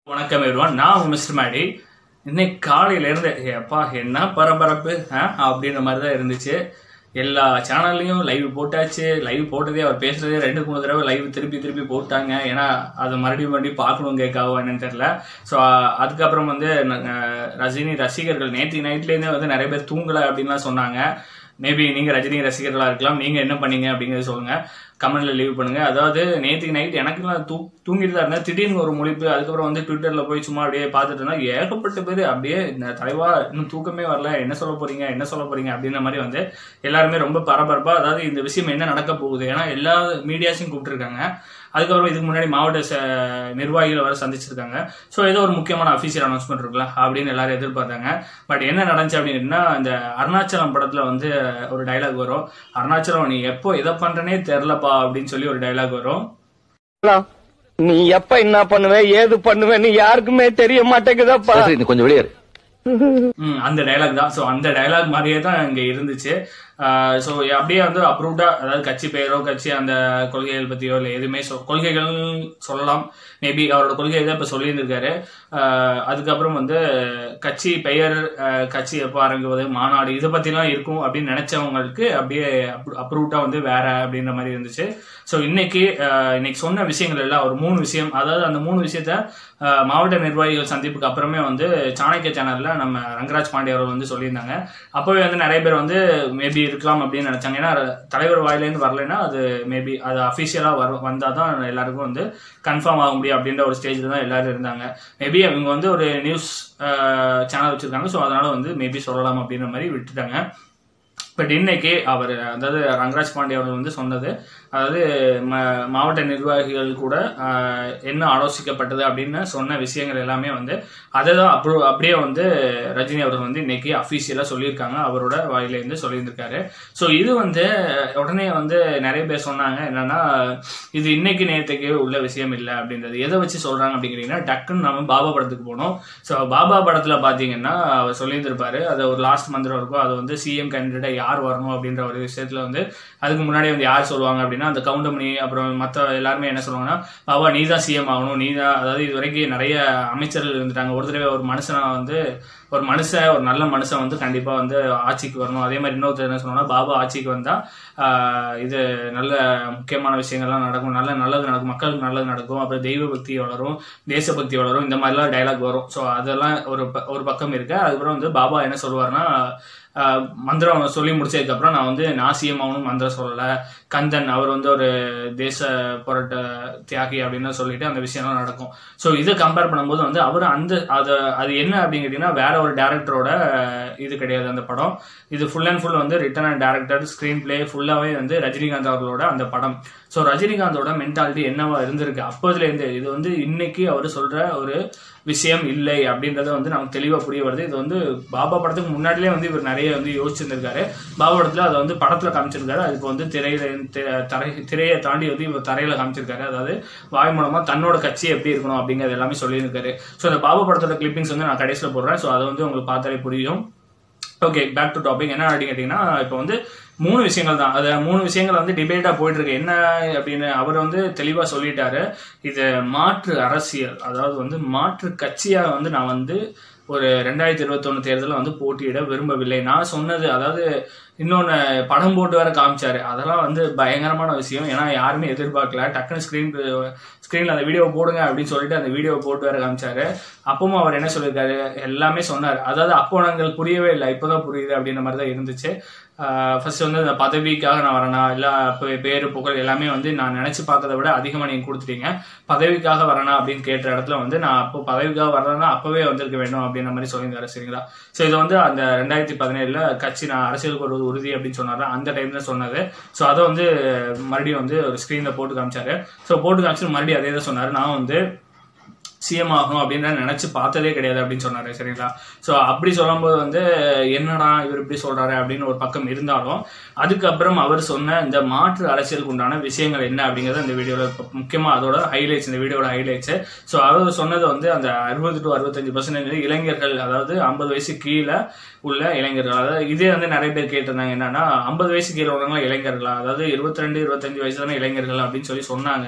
வணக்கம் everyone. நான் உங்க மிஸ்டர் மேடி இன்னைக்கு காலையில இருந்து எப்பா என்ன பரபரப்பு ஆ? அப்படின்ற மாதிரி தான் இருந்துச்சு எல்லா சேனல்லையும் லைவ் போட்டாச்சு லைவ் போட்டதே அவர் பேசுறதே ரெண்டு மூணு தடவை லைவ் திருப்பி திருப்பி போட்டாங்க ஏன்னா அதை மறுபடியும் மறுபடியும் பார்க்கணும் கேட்காவோ என்னன்னு தெரியல ஸோ அதுக்கப்புறம் வந்து ந- அஹ் ரஜினி ரசிகர்கள் நேற்று நைட்லேருந்தே வந்து நிறைய பேர் தூங்கலை அப்படின்லாம் சொன்னாங்க மேபி நீங்க ரஜினி ரசிகர்களா இருக்கலாம் நீங்க என்ன பண்ணீங்க அப்படிங்கறத சொல்லுங்க கமெண்ட்ல லீவ் பண்ணுங்க அதாவது நேற்றுக்கு நைட் எனக்குலாம் தூ தூங்கிட்டு தான் இருந்தேன் திடீர்னு ஒரு முழிப்பு அதுக்கப்புறம் வந்து ட்விட்டர்ல போய் சும்மா அப்படியே பார்த்துட்டு இருந்தா ஏகப்பட்ட பேர் அப்படியே இந்த தலைவா இன்னும் தூக்கமே வரல என்ன சொல்ல போறீங்க என்ன சொல்ல போறீங்க அப்படின்ற மாதிரி வந்து எல்லாருமே ரொம்ப பரபரப்பா அதாவது இந்த விஷயம் என்ன நடக்க போகுது ஏன்னா எல்லா மீடியாஸையும் கூப்பிட்டுருக்காங்க அதுக்கப்புறம் இதுக்கு முன்னாடி மாவட்ட ச- நிர்வாகிகளை வர சந்திச்சிருக்காங்க ஸோ ஏதோ ஒரு முக்கியமான அஃபீஷியல் அனௌன்ஸ்மெண்ட் இருக்குல்ல அப்படின்னு எல்லாரும் எதிர்பார்த்தாங்க பட் என்ன நடந்துச்சு அப்படின்னா இந்த அருணாச்சலம் படத்துல வந்து ஒரு டைலாக் வரும் அருணாச்சலம் நீ எப்போ எதை பண்றனே தெரிலப்பா அப்படின்னு சொல்லி ஒரு டைலாக் வரும் நீ எப்ப என்ன பண்ணுவ ஏது பண்ணுவேன்னு யாருக்குமே தெரிய மாட்டேங்குதப்பா சரி, சரி, நீ கொஞ்சம் வெளியே இரு. ம், அந்த டைலாக் தான் ஸோ அந்த டைலாக் மாதிரியே தான் இங்க இருந்துச்சு ஸோ அப்படியே வந்து அப்ரூவ்டா அதாவது கட்சி பெயரோ கட்சி அந்த கொள்கைகள் பத்தியோ இல்லை எதுவுமே சொ- கொள்கைகள் சொல்லலாம் மேபி அவரோட கொள்கையை தான் இப்போ சொல்லியிருந்திருக்காரு ஆஹ் அதுக்கப்புறம் வந்து கட்சி பெயர் ஆஹ் கட்சி எப்போ ஆரம்பிக்குவது மாநாடு இதை பத்திலாம் இருக்கும் அப்படின்னு நினைச்சவங்களுக்கு அப்படியே அப்ரூவ்டா வந்து வேற அப்படின்ற மாதிரி இருந்துச்சு ஸோ இன்னைக்கு ஆஹ் இன்னைக்கு சொன்ன விஷயங்கள் எல்லாம் ஒரு மூணு விஷயம் அதாவது அந்த மூணு விஷயத்த ஆஹ் மாவட்ட நிர்வாகிகள் சந்திப்புக்கு அப்புறமே வந்து சாணக்கிய சேனல்ல நம்ம ரங்கராஜ் பாண்டே அவர்கள் வந்து சொல்லியிருந்தாங்க அப்பவே வந்து நிறைய பேர் வந்து மேபி இருக்கலாம் அப்படின்னு நினைச்சாங்க ஏன்னா தலைவர் வாயிலேருந்து வரலைன்னா அது மேபி அது அஃபிஷியலா வரும் வந்தால் தான் எல்லாருக்கும் வந்து கன்ஃபார்ம் ஆக முடியும் அப்படின்ற ஒரு ஸ்டேஜில் தான் எல்லாரும் இருந்தாங்க மேபி அவங்க வந்து ஒரு நியூஸ் சேனல் வச்சிருக்காங்க ஸோ அதனால வந்து மேபி சொல்லலாம் அப்படின்ற மாதிரி விட்டுட்டாங்க பட் இன்னைக்கு அவர் அதாவது ரங்கராஜ் பாண்டே அவர்கள் வந்து சொன்னது அதாவது ம- மாவட்ட நிர்வாகிகள் கூட ஆஹ், என்ன ஆலோசிக்கப்பட்டது அப்படின்னு சொன்ன விஷயங்கள் எல்லாமே வந்து அதை தான் அப்ரூ அப்படியே வந்து ரஜினி அவர்கள் வந்து இன்னைக்கு அஃபீஷியலாக சொல்லியிருக்காங்க அவரோட வாயிலேருந்து சொல்லியிருந்திருக்காரு ஸோ இது வந்து உடனே வந்து நிறைய பேர் சொன்னாங்க என்னன்னா இது இன்னைக்கு நேரத்துக்கு உள்ள விஷயம் இல்லை அப்படின்றது எதை வச்சு சொல்றாங்க அப்படிங்கிறீங்கன்னா டக்குன்னு நம்ம பாபா படத்துக்கு போனோம் ஸோ பாபா படத்துல பாத்தீங்கன்னா அவர் சொல்லியிருந்திருப்பாரு அது ஒரு லாஸ்ட் மந்திரம் இருக்கும் அது வந்து சிஎம் கேண்டிடேட்டா யார் வரணும் அப்படின்ற ஒரு விஷயத்துல வந்து அதுக்கு முன்னாடி வந்து யார் சொல்லுவாங்க அப்படின்னா அந்த கவுண்டமணி அப்புறம் மற்ற எல்லாருமே என்ன சொல்லுவாங்கன்னா பாபா நீ தான் சிஎம் ஆகணும் நீ தான் அதாவது இது வரைக்கும் நிறைய அமைச்சர்கள் இருந்துட்டாங்க ஒரு தடவை ஒரு மனுஷனா வந்து ஒரு மனுஷன் ஒரு நல்ல மனுஷன் வந்து கண்டிப்பா வந்து ஆட்சிக்கு வரணும் அதே மாதிரி இன்னொருத்தர் என்ன சொன்னா பாபா ஆட்சிக்கு வந்தா ஆஹ், இது நல்ல முக்கியமான விஷயங்கள்லாம் நடக்கும் நல்ல நல்லது நடக்கும் மக்களுக்கு நல்லது நடக்கும் அப்புறம் தெய்வ பக்தி வளரும் தேசபக்தி வளரும் இந்த மாதிரிலாம் டைலாக் வரும் ஸோ அதெல்லாம் ஒரு ப- ஒரு பக்கம் இருக்கு அதுக்கப்புறம் வந்து பாபா என்ன சொல்லுவாருன்னா ஆஹ், மந்திரம் சொல்லி முடிச்சதுக்கு அப்புறம் நான் வந்து நான் சிஎம் ஆகணும் மந்திரம் சொல்லல கந்தன் அவர் வந்து ஒரு தேச போராட்ட தியாகி அப்படின்னு சொல்லிட்டு அந்த விஷயம்லாம் நடக்கும் ஸோ இதை கம்பேர் பண்ணும்போது வந்து அவர் அந்த அதை அது என்ன அப்படின்னு கேட்டீங்கன்னா வேற ஒரு டேரக்டரோட இது கிடையாது அந்த படம் இது ஃபுல் அண்ட் ஃபுல் வந்து written and director screen play ஃபுல்லாவே வந்து ரஜினிகாந்த் அவர்களோட அந்த படம் ஸோ ரஜினிகாந்தோட மென்டாலிட்டி என்னவா இருந்திருக்கு அப்போதுல இருந்து இது வந்து இன்னைக்கு அவர் சொல்ற ஒரு விஷயம் இல்லை அப்படின்றத வந்து நமக்கு தெளிவா புரிய வருது இது வந்து பாபா படத்துக்கு முன்னாடியே வந்து இவர் நிறைய வந்து யோசிச்சிருந்திருக்காரு பாபா படத்துல அதை வந்து படத்துல காமிச்சிருக்காரு அது இப்போ வந்து திரையில தி- தரை திரையை தாண்டி வந்து இவர் தரையில காமிச்சிருக்காரு அதாவது வாய் மூலமா தன்னோட கட்சி எப்படி இருக்கணும் அப்படிங்கறது எல்லாமே சொல்லியிருக்காரு ஸோ இந்த பாபா படத்தோட கிளிப்பிங்ஸ் வந்து நான் கடைசியில் போடுறேன் ஸோ அதை வந்து உங்களுக்கு பார்த்தாலே புரியும் ஓகே பேக் டு டாபிக் என்ன அப்படின்னு கேட்டிங்கன்னா இப்போ வந்து மூணு விஷயங்கள் தான் அது மூணு விஷயங்கள் வந்து டிபேட்டா போயிட்டு இருக்கு என்ன அப்படின்னு அவர் வந்து தெளிவா சொல்லிட்டாரு இது மாற்று அரசியல் அதாவது வந்து மாற்று கட்சியா வந்து நான் வந்து ஒரு ரெண்டாயிரத்தி இருபத்தொன்னு தேர்தலில் வந்து போட்டியிட விரும்பவில்லை நான் சொன்னது அதாவது இன்னொன்று படம் போட்டு வேற காமிச்சாரு அதெல்லாம் வந்து பயங்கரமான விஷயம் ஏன்னா யாருமே எதிர்பார்க்கல டக்குன்னு ஸ்க்ரீன் ஸ்க்ரீனில் அந்த வீடியோ போடுங்க அப்படின்னு சொல்லிட்டு அந்த வீடியோ போட்டு வேற காமிச்சாரு அப்பவும் அவர் என்ன சொல்லியிருக்காரு எல்லாமே சொன்னார் அதாவது அப்போ நாங்கள் புரியவே இல்லை இப்போதான் புரியுது அப்படின்ற மாதிரி தான் இருந்துச்சு ஃபர்ஸ்ட் வந்து இந்த பதவிக்காக நான் வரேனா இல்லை இப்போ பேரு புகழ் எல்லாமே வந்து நான் நினைச்சு பார்க்கறத விட அதிகமாக நீங்கள் கொடுத்துட்டீங்க பதவிக்காக வரேனா அப்படின்னு கேட்ட இடத்துல வந்து நான் அப்போ பதவிக்காக வரேன்னா அப்பவே வந்திருக்க வேண்டும் அப்படின்ற மாதிரி சொல்லியிருந்தாரு சரிங்களா ஸோ இது வந்து அந்த ரெண்டாயிரத்தி பதினேழுல கட்சி நான் அரசியலுக்கு வருவது உறுதி அப்படின்னு சொன்னாரு அந்த டைம்ல சொன்னது ஸோ அதை வந்து மறுபடியும் வந்து ஒரு ஸ்க்ரீனில் போட்டு காமிச்சாரு ஸோ போட்டு காமிச்சு மறுபடியும் அதே தான் சொன்னாரு நான் வந்து சிஎம் ஆகணும் அப்படின்னு நினைச்சு பார்த்ததே கிடையாது அப்படின்னு சொன்னாரு சரிங்களா ஸோ அப்படி சொல்லும்போது வந்து என்னடா இவர் இப்படி சொல்றாரு அப்படின்னு ஒரு பக்கம் இருந்தாலும் அதுக்கப்புறம் அவர் சொன்ன இந்த மாற்று அரசியலுக்கு உண்டான விஷயங்கள் என்ன அப்படிங்கறது இந்த வீடியோல முக்கியமா அதோட ஹைலைட்ஸ் இந்த வீடியோட ஹைலைட்ஸ் ஸோ அவர் சொன்னது வந்து அந்த அறுபது டு அறுபத்தஞ்சு பர்சன்டேஜ் இளைஞர்கள் அதாவது ஐம்பது வயசு கீழே உள்ள இளைஞர்கள் அதாவது இதே வந்து நிறைய பேர் கேட்டிருந்தாங்க என்னன்னா ஐம்பது வயசு கீழே உள்ளவங்க இளைஞர்களா அதாவது இருபத்தி ரெண்டு இருபத்தஞ்சு வயசு தானே இளைஞர்கள் அப்படின்னு சொல்லி சொன்னாங்க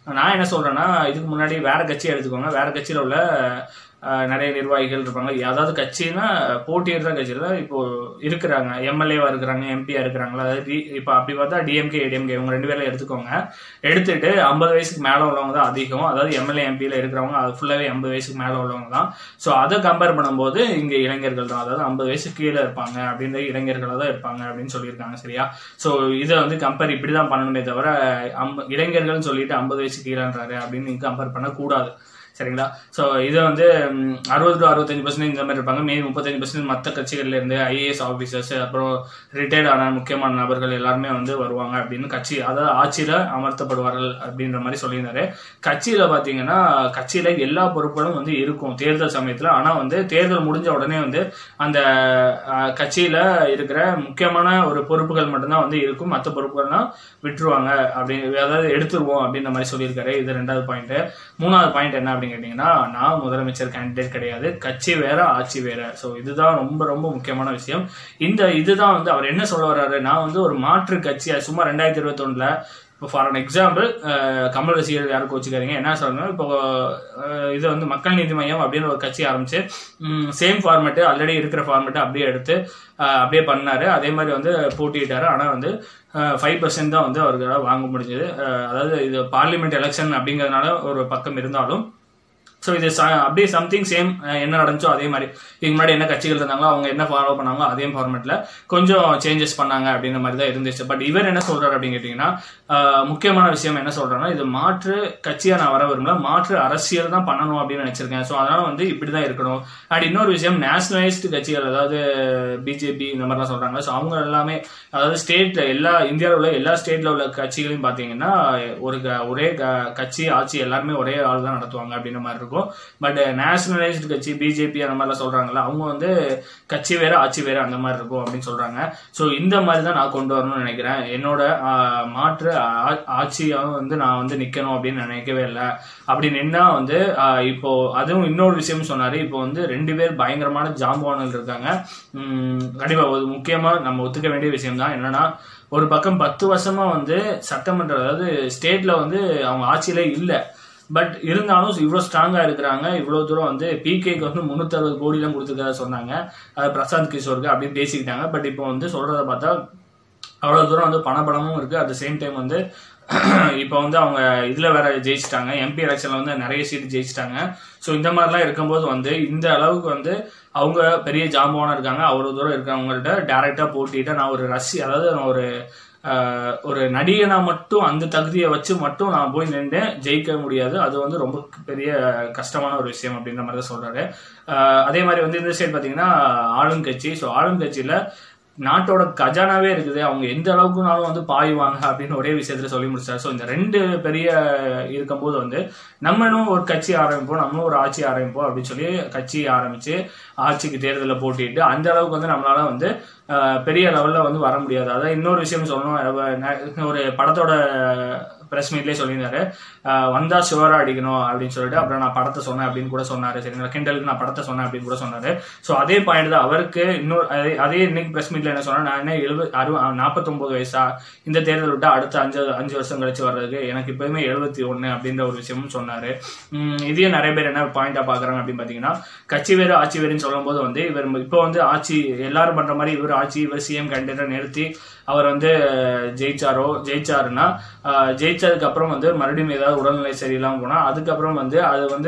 நான் என்ன சொல்றேன்னா இதுக்கு முன்னாடி வேற கட்சி எடுத்துக்கோங்க வேற கட்சியில உள்ள அஹ், நிறைய நிர்வாகிகள் இருப்பாங்க அதாவது கட்சினா போட்டியிடுற கட்சியில இப்போ இருக்கிறாங்க எம்எல்ஏவா இருக்கிறாங்க எம்பியா இருக்கிறாங்களா அதாவது டி- இப்போ அப்படி பார்த்தா டிஎம்கே ஏடிஎம்கே இவங்க ரெண்டு பேர்ல எடுத்துக்கோங்க எடுத்துட்டு ஐம்பது வயசுக்கு மேல உள்ளவங்க தான் அதிகம் அதாவது எம்எல்ஏ எம்பியில இருக்கிறவங்க அது ஃபுல்லாவே ஐம்பது வயசுக்கு மேல உள்ளவங்க தான் ஸோ அதை கம்பேர் பண்ணும்போது இங்க இளைஞர்கள் தான் அதாவது ஐம்பது வயசு கீழே இருப்பாங்க அப்படின்ற இளைஞர்களாக தான் இருப்பாங்க அப்படின்னு சொல்லியிருக்காங்க சரியா ஸோ இதை வந்து கம்பேர் இப்படி தான் பண்ணணுமே தவிர அம்ப இளைஞர்கள்னு சொல்லிட்டு ஐம்பது வயசு கீழேன்றாரு அப்படின்னு நீங்க கம்பேர் பண்ணக்கூடாது சரிங்களா ஸோ இதை வந்து ம், அறுபது டு அறுபத்தஞ்சு பர்சன்டேஜ் இந்த மாதிரி இருப்பாங்க மீதி முப்பத்தஞ்சு பர்சன்டேஜ் மற்ற கட்சிகள்ல இருந்து ஐஏஎஸ் ஆஃபீஸர்ஸ் அப்புறம் ரிட்டையர்ட் ஆன முக்கியமான நபர்கள் எல்லாருமே வந்து வருவாங்க அப்படின்னு கட்சி அதாவது ஆட்சியில அமர்த்தப்படுவார்கள் அப்படின்ற மாதிரி சொல்லியிருந்தாரு கட்சியில பாத்தீங்கன்னா கட்சியில எல்லா பொறுப்புகளும் வந்து இருக்கும் தேர்தல் சமயத்துல ஆனா வந்து தேர்தல் முடிஞ்ச உடனே வந்து அந்த அஹ், கட்சியில இருக்கிற முக்கியமான ஒரு பொறுப்புகள் மட்டும்தான் வந்து இருக்கும் மற்ற பொறுப்புகள்லாம் விட்டுருவாங்க அப்படி அதாவது எடுத்துருவோம் அப்படின்ற மாதிரி சொல்லியிருக்காரு இது ரெண்டாவது பாயிண்ட் மூணாவது பாயிண்ட் என்ன அப்படின்னு கேட்டீங்கன்னா நான் முதலமைச்சர் கேண்டிடேட் கிடையாது கட்சி வேற ஆட்சி வேற ஸோ இதுதான் ரொம்ப ரொம்ப முக்கியமான விஷயம் இந்த இதுதான் வந்து அவர் என்ன சொல்ல வர்றாரு நான் வந்து ஒரு மாற்று கட்சியா சும்மா ரெண்டாயிரத்தி இருபத்தொன்னுல இப்போ ஃபார் அன் எக்ஸாம்பிள் கமல் ரசிகர் யாரும் கோச்சுக்காதீங்க என்ன சொல்றாங்க இப்போ அஹ், இது வந்து மக்கள் நீதி மையம் அப்படின்னு ஒரு கட்சி ஆரம்பிச்சு சேம் ஃபார்மேட்டு ஆல்ரெடி இருக்கிற ஃபார்மேட்டை அப்படியே எடுத்து அஹ், அப்படியே பண்ணாரு அதே மாதிரி வந்து போட்டியிட்டாரு ஆனால் வந்து ஃபைவ் பர்சன்ட் தான் வந்து அவர்களால் வாங்க முடிஞ்சது அதாவது இது பார்லிமெண்ட் எலெக்ஷன் அப்படிங்கிறதுனால ஒரு பக்கம் இருந்தாலும் ஸோ இது ச- அப்படியே சம்திங் சேம் என்ன நடந்துச்சோ அதே மாதிரி இதுக்கு முன்னாடி என்ன கட்சிகள் இருந்தாங்களோ அவங்க என்ன ஃபாலோ பண்ணாங்களோ அதே ஃபார்மேட்ல கொஞ்சம் சேஞ்சஸ் பண்ணாங்க அப்படின்ற மாதிரி தான் இருந்துச்சு பட் இவர் என்ன சொல்றாரு அப்படின்னு கேட்டிங்கன்னா ஆஹ், முக்கியமான விஷயம் என்ன சொல்றாருன்னா இது மாற்று கட்சியா நான் வர விரும்பல மாற்று அரசியல் தான் பண்ணணும் அப்படின்னு நினைச்சிருக்கேன் ஸோ அதனால வந்து இப்படி தான் இருக்கணும் அண்ட் இன்னொரு விஷயம் நேஷனலைஸ்டு கட்சிகள் அதாவது பிஜேபி இந்த மாதிரிலாம் சொல்றாங்க ஸோ அவங்க எல்லாமே அதாவது ஸ்டேட்ல எல்லா இந்தியாவில் உள்ள எல்லா ஸ்டேட்ல உள்ள கட்சிகளையும் பார்த்தீங்கன்னா ஒரு க- ஒரே க- கட்சி ஆட்சி எல்லாருமே ஒரே ஆள் தான் நடத்துவாங்க அப்படின்ற மாதிரி இருக்கும் பட் நேஷனலைஸ்டு கட்சி பிஜேபி அந்த மாதிரிலாம் சொல்றாங்கல்ல அவங்க வந்து கட்சி வேற ஆட்சி வேற அந்த மாதிரி இருக்கும் அப்படின்னு சொல்றாங்க ஸோ இந்த மாதிரி தான் நான் கொண்டு வரணும்னு நினைக்கிறேன் என்னோட ஆஹ், மாற்று ஆ- ஆட்சியாக வந்து நான் வந்து நிக்கணும் அப்படின்னு நினைக்கவே இல்லை அப்படி நின்னா வந்து ஆஹ், இப்போ அதுவும் இன்னொரு விஷயம் சொன்னாரு இப்போ வந்து ரெண்டு பேர் பயங்கரமான ஜாம்பவான்கள் இருக்காங்க உம், கண்டிப்பா ஒரு முக்கியமா நம்ம ஒத்துக்க வேண்டிய விஷயம் தான் என்னன்னா ஒரு பக்கம் பத்து வருஷமா வந்து சட்டமன்ற அதாவது ஸ்டேட்ல வந்து அவங்க ஆட்சியில இல்ல பட் இருந்தாலும் இவ்வளவு ஸ்ட்ராங்கா இருக்கிறாங்க இவ்வளவு தூரம் வந்து பிகேக்கு வந்து முன்னூத்தி அறுபது கோடி எல்லாம் கொடுத்துருக்கதா சொன்னாங்க அது பிரசாந்த் கிஷோருக்கு அப்படின்னு பேசிக்கிட்டாங்க பட் இப்போ வந்து சொல்றத பார்த்தா அவ்வளவு தூரம் வந்து பணபலமும் இருக்கு அட் சேம் டைம் வந்து இப்போ வந்து அவங்க இதுல வேற ஜெயிச்சிட்டாங்க எம்பி எலெக்ஷன்ல வந்து நிறைய சீட் ஜெயிச்சிட்டாங்க ஸோ இந்த மாதிரிலாம் இருக்கும்போது வந்து இந்த அளவுக்கு வந்து அவங்க பெரிய ஜாம்பவானா இருக்காங்க அவ்வளவு தூரம் இருக்கவங்கள்ட்ட டைரக்டா போட்டிட்டு நான் ஒரு ரசி அதாவது நான் ஒரு ஆஹ், ஒரு நடிகனா மட்டும் அந்த தகுதியை வச்சு மட்டும் நான் போய் நின்றேன் ஜெயிக்க முடியாது அது வந்து ரொம்ப பெரிய கஷ்டமான ஒரு விஷயம் அப்படின்ற மாதிரி தான் சொல்றாரு ஆஹ், அதே மாதிரி வந்து இந்த சைடு பாத்தீங்கன்னா ஆளுங்கட்சி ஸோ ஆளுங்கட்சியில நாட்டோட கஜானாவே இருக்குது அவங்க எந்த அளவுக்குனாலும் வந்து பாயுவாங்க அப்படின்னு ஒரே விஷயத்துல சொல்லி முடிச்சார் ஸோ இந்த ரெண்டு பெரிய இருக்கும்போது வந்து நம்மளும் ஒரு கட்சி ஆரம்பிப்போம் நம்மளும் ஒரு ஆட்சி ஆரம்பிப்போம் அப்படின்னு சொல்லி கட்சி ஆரம்பிச்சு ஆட்சிக்கு தேர்தலில் போட்டிட்டு அந்த அளவுக்கு வந்து நம்மளால வந்து ஆஹ், பெரிய லெவல்ல வந்து வர முடியாது அதான் இன்னொரு விஷயம் சொல்லணும் அவ- ந- ஒரு படத்தோட பிரஸ் மீட்லேயே சொல்லியிருந்தாரு ஆஹ், வந்தா சுவரா அடிக்கணும் அப்படின்னு சொல்லிட்டு அப்புறம் நான் படத்தை சொன்னேன் அப்படின்னு கூட சொன்னாரு சரிங்களா கிண்டலுக்கு நான் படத்தை சொன்னேன் அப்படின்னு கூட சொன்னாரு ஸோ அதே பாயிண்ட் தான் அவருக்கு இன்னொரு அதே- அதே இன்னைக்கு பிரஸ் மீட்ல என்ன சொன்னா நான் என்ன எழுபது அறு நாற்பத்தொன்பது வயசா இந்த தேர்தல் விட்டா அடுத்த அஞ்சு அஞ்சு வருஷம் கழிச்சு வர்றதுக்கு எனக்கு இப்பயுமே எழுபத்தி ஒண்ணு அப்படின்ற ஒரு விஷயமும் சொன்னாரு உம் இதையும் நிறைய பேர் என்ன பாயிண்டா பாக்குறாங்க அப்படின்னு பாத்தீங்கன்னா கட்சி வேறு ஆட்சி வேறுன்னு சொல்லும்போது வந்து இவர் இப்போ வந்து ஆட்சி எல்லாரும் பண்ற மாதிரி இவர் ஆட்சி இவர் சிஎம் கேண்டிடேட்டை நிறுத்தி அவர் வந்து அஹ், ஜெயிச்சாரோ ஜெயிச்சாருன்னா அஹ், ஜெயிச்சதுக்கு அப்புறம் வந்து மறுபடியும் ஏதாவது உடல்நிலை சரியில்லாம போனா அதுக்கப்புறம் வந்து அது வந்து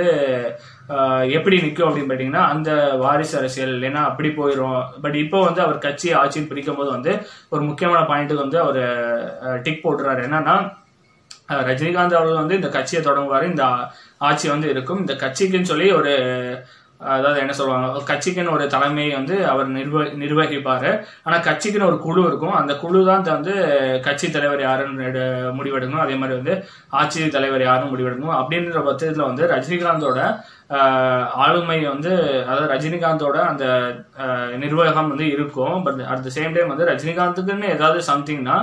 அஹ், எப்படி நிற்கும் அப்படின்னு பார்த்தீங்கன்னா அந்த வாரிசு அரசியல் இல்லைன்னா அப்படி போயிடும் பட் இப்போ வந்து அவர் கட்சி ஆட்சின்னு பிரிக்கும் போது வந்து ஒரு முக்கியமான பாயிண்ட்டுக்கு வந்து அவர் டிக் போட்டுறாரு என்னன்னா அஹ், ரஜினிகாந்த் அவர்கள் வந்து இந்த கட்சியை தொடங்குவாரு இந்த ஆ- ஆட்சி வந்து இருக்கும் இந்த கட்சிக்குன்னு சொல்லி ஒரு அதாவது என்ன சொல்லுவாங்க ஒரு கட்சிக்குன்னு ஒரு தலைமையை வந்து அவர் நிர்வ நிர்வகிப்பாரு ஆனா கட்சிக்குன்னு ஒரு குழு இருக்கும் அந்த குழு தான் வந்து கட்சி தலைவர் யாருன்னு எடு- முடிவெடுக்கணும் அதே மாதிரி வந்து ஆட்சி தலைவர் யாருன்னு முடிவெடுக்கணும் அப்படின்ற பட்சத்துல வந்து ரஜினிகாந்தோட ஆஹ் ஆளுமை வந்து அதாவது ரஜினிகாந்தோட அந்த ஆஹ் நிர்வாகம் வந்து இருக்கும் but at the same time வந்து ரஜினிகாந்துக்குன்னு ஏதாவது சம்திங்னா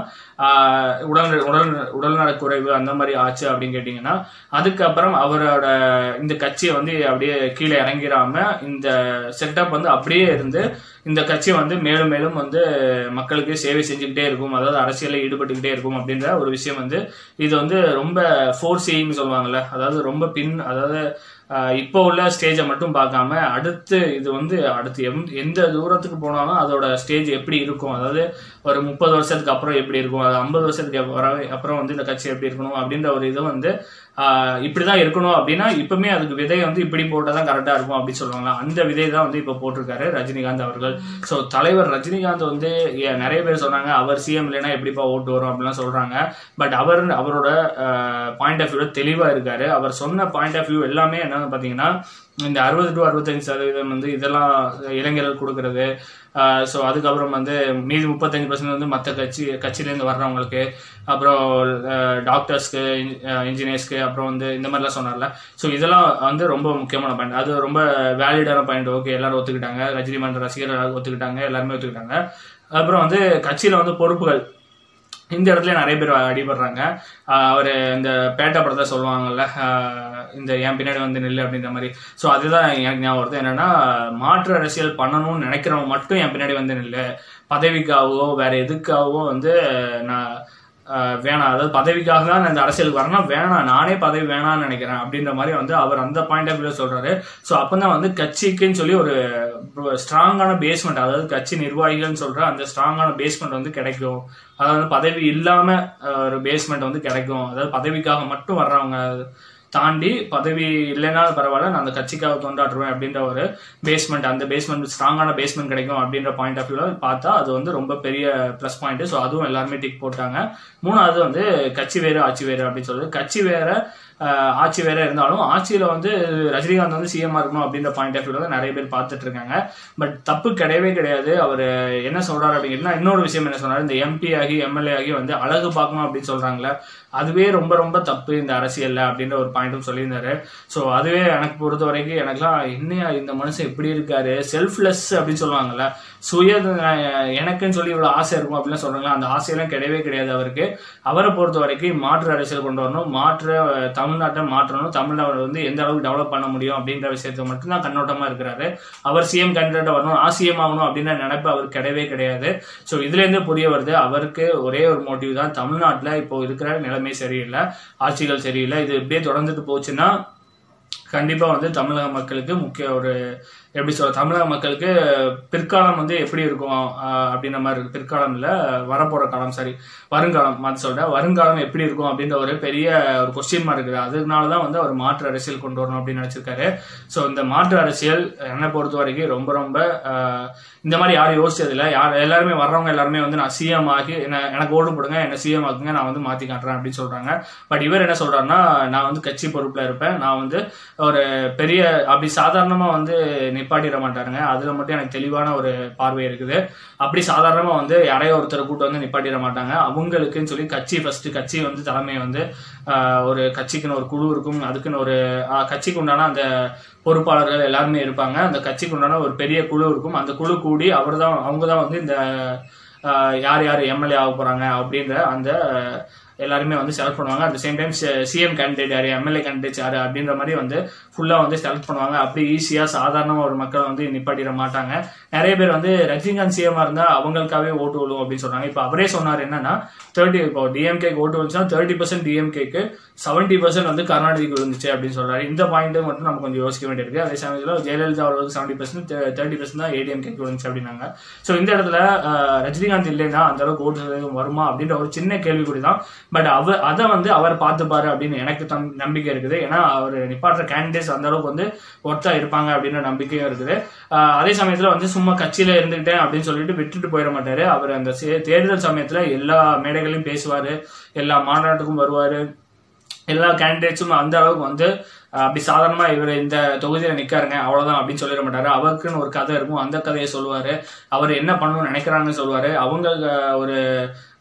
உடல் உடல் உடல்நலக் குறைவு அந்த மாதிரி ஆச்சு அப்படின்னு கேட்டிங்கன்னா அதுக்கப்புறம் அவரோட இந்த கட்சியை வந்து அப்படியே கீழே இறங்கிடாம இந்த செட்டப் வந்து அப்படியே இருந்து இந்த கட்சி வந்து மேலும் மேலும் வந்து மக்களுக்கு சேவை செஞ்சுக்கிட்டே இருக்கும் அதாவது அரசியலில் ஈடுபட்டுக்கிட்டே இருக்கும் அப்படின்ற ஒரு விஷயம் வந்து இது வந்து ரொம்ப ஃபோர் சீயிங் சொல்லுவாங்கல்ல அதாவது ரொம்ப பின் அதாவது ஆஹ் இப்போ உள்ள ஸ்டேஜை மட்டும் பார்க்காம அடுத்து இது வந்து அடுத்து எம் எந்த தூரத்துக்கு போனாலும் அதோட ஸ்டேஜ் எப்படி இருக்கும் அதாவது ஒரு முப்பது வருஷத்துக்கு அப்புறம் எப்படி இருக்கும் அது ஐம்பது வருஷத்துக்கு அப்புறம் அப்புறம் வந்து இந்த கட்சி எப்படி இருக்கணும் அப்படின்ற ஒரு இது வந்து ஆஹ் இப்படிதான் இருக்கணும் அப்படின்னா இப்பவுமே அதுக்கு விதை வந்து இப்படி போட்டால் தான் கரெக்டாக இருக்கும் அப்படின்னு சொல்லுவாங்க அந்த விதை தான் வந்து இப்போ போட்டிருக்காரு ரஜினிகாந்த் அவர்கள் ஸோ தலைவர் ரஜினிகாந்த் வந்து ஏ- நிறைய பேர் சொன்னாங்க அவர் சிஎம் இல்லைன்னா எப்படிப்பா ஓட்டு வரும் அப்படிலாம் சொல்றாங்க பட் அவர் அவரோட பாயிண்ட் ஆஃப் வியூல தெளிவா இருக்காரு அவர் சொன்ன பாயிண்ட் ஆஃப் வியூ எல்லாமே என்னன்னு பாத்தீங்கன்னா இந்த அறுபது டு அறுபத்தஞ்சு சதவீதம் வந்து இதெல்லாம் இளைஞர்கள் கொடுக்கறது ஸோ அதுக்கப்புறம் வந்து மீதி முப்பத்தஞ்சு பர்சன்ட் வந்து மற்ற கட்சி கட்சியிலேருந்து வர்றவங்களுக்கு அப்புறம் டாக்டர்ஸ்க்கு இன்ஜினியர்ஸ்க்கு அப்புறம் வந்து இந்த மாதிரிலாம் சொன்னார்ல ஸோ இதெல்லாம் வந்து ரொம்ப முக்கியமான பாயிண்ட் அது ரொம்ப வேலிடான பாயிண்ட் ஓகே எல்லாரும் ஒத்துக்கிட்டாங்க ரஜினிகாந்த் ரசிகர்கள் எல்லாரும் ஒத்துக்கிட்டாங்க எல்லாருமே ஒத்துக்கிட்டாங்க அப்புறம் வந்து கட்சியில வந்து பொறுப்புகள் இந்த இடத்துல நிறைய பேர் அடிபடுறாங்க அவர் இந்த பேட்டா படத்தை சொல்லுவாங்கல்ல ஆஹ் இந்த என் பின்னாடி வந்து நில்லு அப்படின்ற மாதிரி ஸோ அதுதான் எனக்கு ஞாபகம் வருது என்னன்னா மாற்று அரசியல் பண்ணணும்னு நினைக்கிறவங்க மட்டும் என் பின்னாடி வந்து நில்லு பதவிக்காகவோ வேற எதுக்காகவோ வந்து நான் ஆஹ் வேணாம் அதாவது பதவிக்காக தான் நான் இந்த அரசியலுக்கு வரணும் வேணாம் நானே பதவி வேணாம்னு நினைக்கிறேன் அப்படின்ற மாதிரி வந்து அவர் அந்த பாயிண்ட் ஆஃப் வியூல சொல்றாரு ஸோ அப்பதான் வந்து கட்சிக்குன்னு சொல்லி ஒரு ஸ்ட்ராங்கான பேஸ்மெண்ட் அதாவது கட்சி நிர்வாகிகள்னு சொல்ற அந்த ஸ்ட்ராங்கான பேஸ்மெண்ட் வந்து கிடைக்கும் அதாவது பதவி இல்லாம ஆஹ் ஒரு பேஸ்மெண்ட் வந்து கிடைக்கும் அதாவது பதவிக்காக மட்டும் வர்றவங்க தாண்டி பதவி இல்லைனாலும் பரவாயில்ல நான் அந்த கட்சிக்காக தொண்டாற்றுவேன் அப்படின்ற ஒரு பேஸ்மெண்ட் அந்த பேஸ்மெண்ட் ஸ்ட்ராங்கான பேஸ்மெண்ட் கிடைக்கும் அப்படின்ற பாயிண்ட் ஆஃப் வியூல பார்த்தா அது வந்து ரொம்ப பெரிய ப்ளஸ் பாயிண்ட் ஸோ அதுவும் எல்லாருமே டிக் போட்டாங்க மூணாவது வந்து கட்சி வேறு ஆட்சி வேறு அப்படின்னு சொல்லுது கட்சி வேற ஆஹ் ஆட்சி வேற இருந்தாலும் ஆட்சியில வந்து ரஜினிகாந்த் வந்து சிஎம் இருக்கணும் அப்படின்ற பாயிண்ட் ஆஃப் வியூல நிறைய பேர் பார்த்துட்டு இருக்காங்க பட் தப்பு கிடையவே கிடையாது அவர் என்ன சொல்றாரு அப்படிங்கன்னா இன்னொரு விஷயம் என்ன சொன்னாரு இந்த எம்பி ஆகி எம்எல்ஏ ஆகி வந்து அழகு பார்க்கணும் அப்படின்னு சொல்றாங்களே அதுவே ரொம்ப ரொம்ப தப்பு இந்த அரசியல்ல அப்படின்ற ஒரு பாயிண்ட்டும் சொல்லியிருந்தாரு ஸோ அதுவே எனக்கு பொறுத்த வரைக்கும் எனக்குலாம் என்னையா இந்த மனுஷன் எப்படி இருக்காரு செல்ஃப்லெஸ் அப்படின்னு சொல்லுவாங்கல்ல சுய அஹ், எனக்குன்னு சொல்லி இவ்வளவு ஆசை இருக்கும் அப்படிலாம் சொல்றாங்களா அந்த ஆசையெல்லாம் கிடையவே கிடையாது அவருக்கு அவரை பொறுத்த வரைக்கும் மாற்று அரசியல் கொண்டு வரணும் மாற்று அஹ், தமிழ்நாட்டை மாற்றணும் தமிழ்நாடு வந்து எந்த அளவுக்கு டெவலப் பண்ண முடியும் அப்படின்ற விஷயத்தை மட்டும்தான் கண்ணோட்டமா இருக்கிறாரு அவர் சிஎம் கேண்டிடேட் வரணும் ஆசிஎம் ஆகணும் அப்படின்ற நினைப்பு அவருக்கு கிடையவே கிடையாது ஸோ இதுல இருந்து புரிய வருது அவருக்கு ஒரே ஒரு மோட்டிவ் தான் தமிழ்நாட்டில் இப்போ இருக்கிற நிலைமை சரியில்லை ஆட்சிகள் சரியில்லை இது இப்படியே தொடர்ந்துட்டு போச்சுன்னா கண்டிப்பா வந்து தமிழக மக்களுக்கு முக்கிய ஒரு எப்படி சொல்ற தமிழக மக்களுக்கு பிற்காலம் வந்து எப்படி இருக்கும் ஆஹ் அப்படின்ற மாதிரி இருக்கு பிற்காலம் இல்ல வரப்போற காலம் சரி வருங்காலம் மாத்தி சொல்றேன் வருங்காலம் எப்படி இருக்கும் அப்படின்ற ஒரு பெரிய ஒரு கொஸ்டின் மார்க் இருக்குது அதனாலதான் வந்து அவர் மாற்று அரசியல் கொண்டு வரணும் அப்படின்னு நினைச்சிருக்காரு ஸோ இந்த மாற்று அரசியல் என்னை பொறுத்த வரைக்கும் ரொம்ப ரொம்ப ஆஹ் இந்த மாதிரி யாரும் யோசிச்சதில்லை யார் எல்லாருமே வர்றவங்க எல்லாருமே வந்து நான் சிஎம் ஆகி என்ன எனக்கு ஓடு போடுங்க என்ன சிஎம் ஆக்குங்க நான் வந்து மாத்தி காட்டுறேன் அப்படின்னு சொல்றாங்க பட் இவர் என்ன சொல்றாருன்னா நான் வந்து கட்சி பொறுப்புல இருப்பேன் நான் வந்து ஒரு பெரிய அப்படி சாதாரணமா வந்து நிப்பாட்டிட மாட்டாருங்க அதுல மட்டும் எனக்கு தெளிவான ஒரு பார்வை இருக்குது அப்படி சாதாரணமா வந்து யாரையோ ஒருத்தரை கூட்டு வந்து நிப்பாட்டிட மாட்டாங்க அவங்களுக்குன்னு சொல்லி கட்சி ஃபர்ஸ்ட் கட்சி வந்து தலைமை வந்து ஆஹ், ஒரு கட்சிக்குன்னு ஒரு குழு இருக்கும் அதுக்குன்னு ஒரு ஆஹ், கட்சிக்கு உண்டான அந்த பொறுப்பாளர்கள் எல்லாருமே இருப்பாங்க அந்த கட்சிக்கு உண்டான ஒரு பெரிய குழு இருக்கும் அந்த குழு கூடி அவர் தான் அவங்க தான் வந்து இந்த ஆஹ், யார் யார் எம்எல்ஏ ஆக போறாங்க அப்படின்ற அந்த ஆஹ், எல்லாருமே வந்து செலக்ட் பண்ணுவாங்க at same time CM candidate யாரு எம்எல்ஏ கேண்டிடேட் யாரு அப்படின்ற மாதிரி வந்து ஃபுல்லா வந்து செலக்ட் பண்ணுவாங்க அப்படி ஈஸியா சாதாரண ஒரு மக்கள் வந்து நிப்பாட்டிட மாட்டாங்க நிறைய பேர் வந்து ரஜினிகாந்த் சிஎம் இருந்தா அவங்களுக்காகவே ஓட்டு விழுவும் அப்படின்னு சொன்னாங்க இப்போ அவரே சொன்னார் என்னன்னா தேர்ட்டி இப்போ டிஎம்கேக்கு ஓட்டு வந்துச்சுன்னா தேர்ட்டி பர்சன்ட் டிஎம்கேக்கு செவன்டி பர்சன்ட் வந்து கர்நாடகாக்கு விழுந்துச்சு அப்படின்னு சொல்றாரு இந்த பாயிண்ட் மட்டும் நம்ம கொஞ்சம் யோசிக்க வேண்டியிருக்கு அதே சமயத்தில் ஜெயலலிதா அவர்களுக்கு செவன்டி பர்சன்ட் தேர்ட்டி பர்சன்ட் தான் ஏடிஎம்கேக்கு விழுந்துச்சு அப்படின்னாங்க ஸோ இந்த இடத்துல அஹ், ரஜினிகாந்த் இல்லைன்னா அந்த அளவுக்கு ஓட்டு சதவீதம் வருமா அப்படின்ற ஒரு சின்ன கேள்விக்குறி தான் பட் அவர் அதை வந்து அவர் பார்த்துப்பாரு அப்படின்னு எனக்கு தம் நம்பிக்கை இருக்குது ஏன்னா அவர் நிப்பாட்டுற கேண்டிடேட்ஸ் அந்த அளவுக்கு வந்து ஒர்த்தா இருப்பாங்க அப்படின்ற நம்பிக்கையும் இருக்குது ஆஹ் அதே சமயத்துல வந்து சும்மா கட்சியில இருந்துகிட்டேன் அப்படின்னு சொல்லிட்டு விட்டுட்டு போயிட மாட்டாரு அவர் அந்த சே- தேர்தல் சமயத்துல எல்லா மேடைகளையும் பேசுவாரு எல்லா மாநாட்டுக்கும் வருவாரு எல்லா கேண்டிடேட்ஸும் அந்த அளவுக்கு வந்து அஹ், அப்படி சாதாரணமா இவர் இந்த தொகுதியில நிக்காருங்க அவ்வளவுதான் அப்படின்னு சொல்லிட மாட்டாரு அவருக்குன்னு ஒரு கதை இருக்கும் அந்த கதையை சொல்லுவாரு அவர் என்ன பண்ணணும்னு நினைக்கிறாங்கன்னு சொல்லுவாரு அவங்க அஹ், ஒரு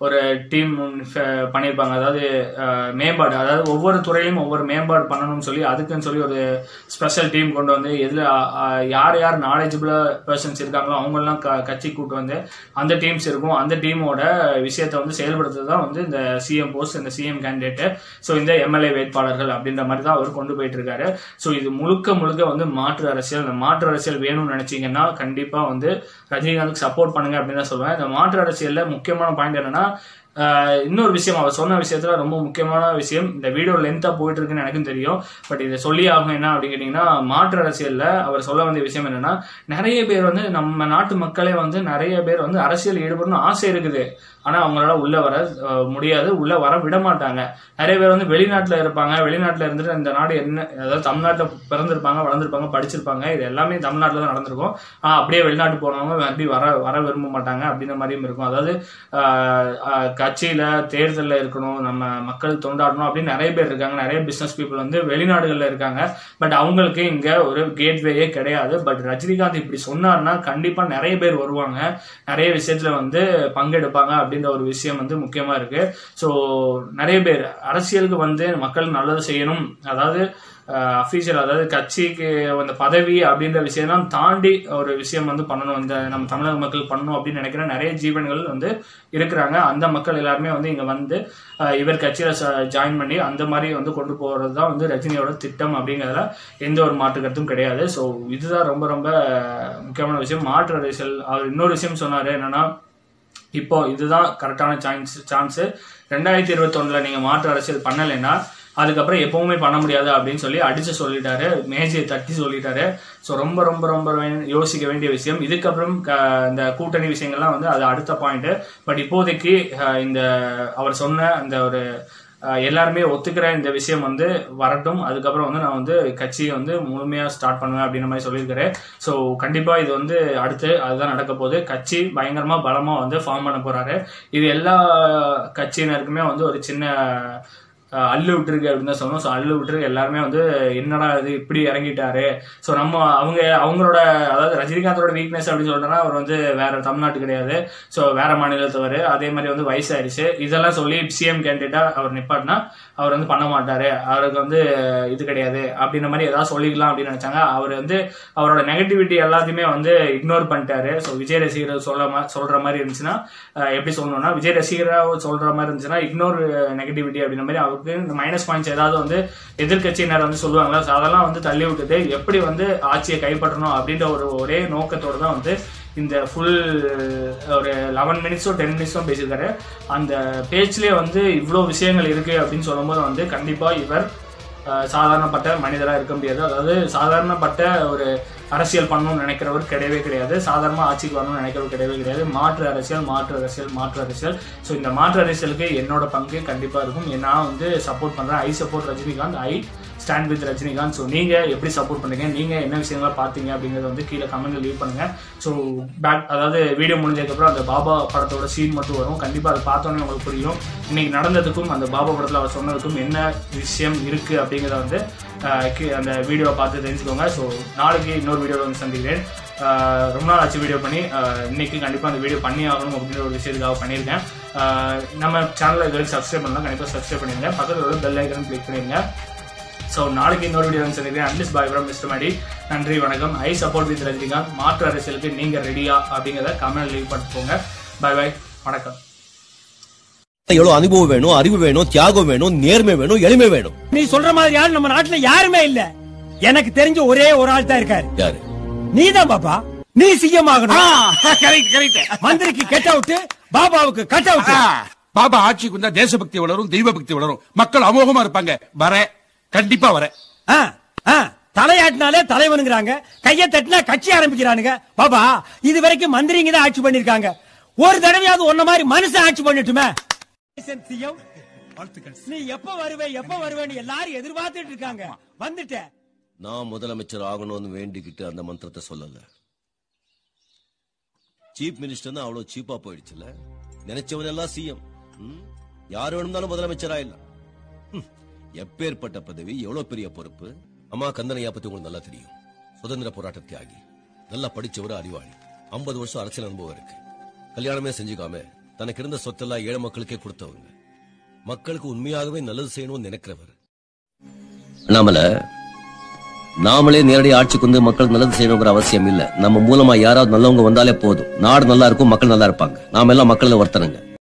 ஒரு டீம் பண்ணியிருப்பாங்க அதாவது அஹ், மேம்பாடு அதாவது ஒவ்வொரு துறையிலும் ஒவ்வொரு மேம்பாடு பண்ணணும்னு சொல்லி அதுக்குன்னு சொல்லி ஒரு ஸ்பெஷல் டீம் கொண்டு வந்து எதில் யார் யார் நாலேஜபிள் பர்சன்ஸ் இருக்காங்களோ அவங்களெல்லாம் க கட்சி கூட்டு வந்து அந்த டீம்ஸ் இருக்கும் அந்த டீமோட விஷயத்தை வந்து செயல்படுத்துறது தான் வந்து இந்த சிஎம் போஸ்ட் இந்த சிஎம் கேண்டிடேட் ஸோ இந்த எம்எல்ஏ வேட்பாளர்கள் அப்படின்ற மாதிரி தான் அவர் கொண்டு போயிட்டு இருக்காரு ஸோ இது முழுக்க முழுக்க வந்து மாற்று அரசியல் இந்த மாற்று அரசியல் வேணும்னு நினைச்சீங்கன்னா கண்டிப்பா வந்து ரஜினிகாந்துக்கு சப்போர்ட் பண்ணுங்க அப்படின்னு தான் சொல்லுவேன் இந்த மாற்று அரசியல்ல முக்கியமான பாயிண்ட் என்னன்னா ஆஹ் இன்னொரு விஷயம் அவர் சொன்ன விஷயத்துல ரொம்ப முக்கியமான விஷயம் இந்த வீடியோ லென்த்தா போயிட்டு இருக்குன்னு எனக்கும் தெரியும் பட் இதை சொல்லி ஆகும் என்ன அப்படின்னு கேட்டீங்கன்னா மாற்று அரசியல்ல அவர் சொல்ல வேண்டிய விஷயம் என்னன்னா நிறைய பேர் வந்து நம்ம நாட்டு மக்களே வந்து நிறைய பேர் வந்து அரசியல் ஈடுபடணும் ஆசை இருக்குது ஆனா அவங்களால உள்ள வர அஹ், முடியாது உள்ள வர விட மாட்டாங்க நிறைய பேர் வந்து வெளிநாட்டுல இருப்பாங்க வெளிநாட்டுல இருந்துட்டு இந்த நாடு என்ன அதாவது தமிழ்நாட்டுல பிறந்திருப்பாங்க வளர்ந்துருப்பாங்க படிச்சிருப்பாங்க இது எல்லாமே தமிழ்நாட்டுல தான் நடந்திருக்கும் ஆஹ் அப்படியே வெளிநாட்டு போனவங்க மறுபடியும் வர வர விரும்ப மாட்டாங்க அப்படின்ற மாதிரியும் இருக்கும் அதாவது ஆஹ், ஆஹ், கட்சியில தேர்தல்ல இருக்கணும் நம்ம மக்கள் தொண்டாடணும் அப்படின்னு நிறைய பேர் இருக்காங்க நிறைய பிசினஸ் பீப்புள் வந்து வெளிநாடுகள்ல இருக்காங்க பட் அவங்களுக்கு இங்க ஒரு கேட்வேயே கிடையாது பட் ரஜினிகாந்த் இப்படி சொன்னார்னா கண்டிப்பா நிறைய பேர் வருவாங்க நிறைய விஷயத்துல வந்து பங்கெடுப்பாங்க அப்படின்ற ஒரு விஷயம் வந்து முக்கியமா இருக்கு ஸோ நிறைய பேர் அரசியலுக்கு வந்து மக்கள் நல்லது செய்யணும் அதாவது அஃபீஷியல் அதாவது கட்சிக்கு அந்த பதவி அப்படின்ற விஷயம்லாம் தாண்டி ஒரு விஷயம் வந்து பண்ணணும் இந்த நம்ம தமிழக மக்கள் பண்ணணும் அப்படின்னு நினைக்கிற நிறைய ஜீவன்கள் வந்து இருக்கிறாங்க அந்த மக்கள் எல்லாருமே வந்து இங்க வந்து அஹ், இவர் கட்சியில ஜாயின் பண்ணி அந்த மாதிரி வந்து கொண்டு போறது தான் வந்து ரஜினியோட திட்டம் அப்படிங்கிறதுல எந்த ஒரு மாற்று கருத்தும் கிடையாது ஸோ இதுதான் ரொம்ப ரொம்ப முக்கியமான விஷயம் மாற்று அரசியல் அவர் இன்னொரு விஷயம் சொன்னாரு என்னன்னா இப்போ இதுதான் கரெக்டான சான்ஸ் சான்ஸ் ரெண்டாயிரத்தி இருபத்தொன்னுல நீங்க மாற்று அரசியல் பண்ணலைன்னா அதுக்கப்புறம் எப்பவுமே பண்ண முடியாது அப்படின்னு சொல்லி அடிச்சு சொல்லிட்டாரு மேஜையை தட்டி சொல்லிட்டாரு ஸோ ரொம்ப ரொம்ப ரொம்ப வே- யோசிக்க வேண்டிய விஷயம் இதுக்கப்புறம் க- இந்த கூட்டணி விஷயங்கள்லாம் வந்து அது அடுத்த பாயிண்ட் பட் இப்போதைக்கு அஹ், இந்த அவர் சொன்ன அந்த ஒரு அஹ், எல்லாருமே ஒத்துக்கிற இந்த விஷயம் வந்து வரட்டும் அதுக்கப்புறம் வந்து நான் வந்து கட்சியை வந்து முழுமையா ஸ்டார்ட் பண்ணுவேன் அப்படின்ற மாதிரி சொல்லியிருக்கிறேன் ஸோ கண்டிப்பா இது வந்து அடுத்து அதுதான் நடக்க போகுது கட்சி பயங்கரமா பலமா வந்து ஃபார்ம் பண்ண போறாரு இது எல்லா கட்சியினருக்குமே வந்து ஒரு சின்ன அஹ், அள்ளு விட்டுருக்கு அப்படின்னு தான் சொல்லணும் ஸோ அள்ளு விட்டுருக்கு எல்லாருமே வந்து என்னடா இது இப்படி இறங்கிட்டாரு ஸோ நம்ம அவங்க அவங்களோட அதாவது ரஜினிகாந்தோட வீக்னஸ் அப்படின்னு சொல்றேன்னா அவர் வந்து வேற தமிழ்நாட்டு கிடையாது ஸோ வேற மாநிலத்தவர் அதே மாதிரி வந்து வயசாயிருச்சு இதெல்லாம் சொல்லி சிஎம் கேண்டிடேட்டா அவர் நிப்பாட்டினா அவர் வந்து பண்ண மாட்டாரு அவருக்கு வந்து இது கிடையாது அப்படின்ற மாதிரி ஏதாவது சொல்லிக்கலாம் அப்படின்னு நினைச்சாங்க அவர் வந்து அவரோட நெகட்டிவிட்டி எல்லாத்தையுமே வந்து இக்னோர் பண்ணிட்டாரு ஸோ விஜய் ரசிகர் சொல்ல மா- சொல்ற மாதிரி இருந்துச்சுன்னா அஹ், எப்படி சொல்லணும்னா விஜய் ரசிகரா சொல்ற மாதிரி இருந்துச்சுன்னா இக்னோர் நெகட்டிவிட்டி அப்படின்ற மாதிரி அவருக்கு இந்த மைனஸ் பாயிண்ட்ஸ் ஏதாவது வந்து எதிர்க்கட்சியினர் வந்து சொல்லுவாங்களா ஸோ அதெல்லாம் வந்து தள்ளி விட்டுட்டு எப்படி வந்து ஆட்சியை கைப்பற்றணும் அப்படின்ற ஒரு ஒரே நோக்கத்தோட தான் வந்து இந்த ஃபுல் ஒரு லெவன் மினிட்ஸோ டென் மினிட்ஸோ பேசியிருக்காரு அந்த பேச்சிலே வந்து இவ்வளோ விஷயங்கள் இருக்கு அப்படின்னு சொல்லும்போது வந்து கண்டிப்பா இவர் அஹ், சாதாரணப்பட்ட மனிதராக இருக்க முடியாது அதாவது சாதாரணப்பட்ட ஒரு அரசியல் பண்ணணும்னு நினைக்கிறவர் கிடையவே கிடையாது சாதாரணமாக ஆட்சிக்கு வரணும்னு நினைக்கிறவர் கிடையவே கிடையாது மாற்று அரசியல் மாற்று அரசியல் மாற்று அரசியல் ஸோ இந்த மாற்று அரசியலுக்கு என்னோட பங்கு கண்டிப்பாக இருக்கும் நான் வந்து சப்போர்ட் பண்ணுறேன் I support Rajinikanth I stand with Rajinikanth so நீங்கள் எப்படி சப்போர்ட் பண்ணுறீங்க நீங்கள் என்ன விஷயங்களை பார்த்தீங்க அப்படிங்கிறத வந்து கீழே கமெண்ட்ல லீவ் பண்ணுங்க ஸோ பேக் அதாவது வீடியோ முடிஞ்சதுக்கப்புறம் அந்த பாபா படத்தோட சீன் மட்டும் வரும் கண்டிப்பாக அதை பார்த்தோன்னே உங்களுக்கு புரியும் இன்னைக்கு நடந்ததுக்கும் அந்த பாபா படத்தில் அவர் சொன்னதுக்கும் என்ன விஷயம் இருக்குது அப்படிங்கிறத வந்து அஹ், கீ- அந்த வீடியோவை பார்த்து தெரிஞ்சுக்கோங்க ஸோ நாளைக்கு இன்னொரு வீடியோவில் வந்து சந்திக்கிறேன் அஹ், ரொம்ப நாள் ஆச்சு வீடியோ பண்ணி அஹ், இன்னைக்கு கண்டிப்பாக அந்த வீடியோ பண்ணி ஆகணும் அப்படிங்கிற ஒரு விஷயத்துக்காக பண்ணியிருக்கேன் அஹ், நம்ம சேனலை இது வரைக்கும் சப்ஸ்கிரைப் பண்ணலாம் கண்டிப்பாக சப்ஸ்கிரைப் பண்ணிடுங்க பக்கத்தில் ஒரு பெல் ஐக்கன் கிளிக் பண்ணிடுங்க ஸோ நாளைக்கு இன்னொரு வீடியோ வந்து சந்திக்கிறேன் அட்லீஸ்ட் பாய் ஃப்ரம் மிஸ்டர் மடி நன்றி வணக்கம் ஐ சப்போர்ட் வித் ரஜினிகாந்த் மாற்று அரசியலுக்கு நீங்க ரெடியா அப்படிங்கிறத கமெண்ட் லீவ் பண்ணிட்டு போங்க பாய் பாய் வணக்கம் எவ்வளவு அனுபவம் வேணும் அறிவு வேணும் தியாகம் வேணும் நேர்மை வேணும் எளிமை வேணும் நீ சொல்ற மாதிரி ஆள் நம்ம நாட்டுல யாருமே இல்ல எனக்கு தெரிஞ்ச ஒரே ஒரு ஆள் தான் இருக்காரு யாரு நீதான் பாப்பா நீ சிஎம் ஆகணும் கரெக்ட் கரெக்ட் மந்திரிக்கு கட் அவுட் பாபாவுக்கு கட் அவுட் பாபா ஆட்சிக்கு வந்தா தேசபக்தி வளரும் தெய்வ பக்தி வளரும் மக்கள் அமோகமா இருப்பாங்க வர கண்டிப்பா வர தலையாட்டினாலே தலைவனுங்கிறாங்க கைய தட்டினா கட்சி ஆரம்பிக்கிறானுங்க பாபா இது வரைக்கும் மந்திரிங்க தான் ஆட்சி பண்ணிருக்காங்க ஒரு தடவையாவது ஒன்ன மாதிரி மனுஷன் ஆட்சி பண்ணட்டுமே சிஎம் நீ எப்ப வருவே எப்ப வருவேன்னு எல்லாரும் எதிர்பார்த்துட்டு இருக்காங்க வந்துட்டேன் நான் முதலமைச்சர் ஆகணும்னு வேண்டிக்கிட்டு அந்த மந்திரத்தை சொல்லல சீஃப் மினிஸ்டர் அவ்வளவு சீப்பா போயிடுச்சுல நினைச்சவன் எல்லாம் சிஎம் யார் வேணும்னாலும் முதலமைச்சர் ஆயிடலாம் ஹம், எப்பேற்பட்ட பதவி எவ்வளவு பெரிய பொறுப்பு அம்மா கந்தனையா பத்தி உங்களுக்கு நல்லா தெரியும் சுதந்திர போராட்ட தியாகி நல்லா படிச்சவர் அறிவாளி 50 வருஷம் அரசியல் அனுபவம் இருக்கு கல்யாணமே செஞ்சுக்காம தனக்கு இருந்த சொத்தெல்லாம் ஏழை மக்களுக்கே கொடுத்தவங்க மக்களுக்கு உண்மையாகவே நல்லது செய்யணும்னு நினைக்கிறவர் நாமல நாமளே நேரடி ஆட்சிக்கு வந்து மக்களுக்கு நல்லது செய்யணுங்கிற அவசியம் இல்ல நம்ம மூலமா யாராவது நல்லவங்க வந்தாலே போதும் நாடு நல்லா இருக்கும் மக்கள் நல்லா இருப்பாங்க நாம எல்லாம் மக்கள்ல ஒருத்தருங்க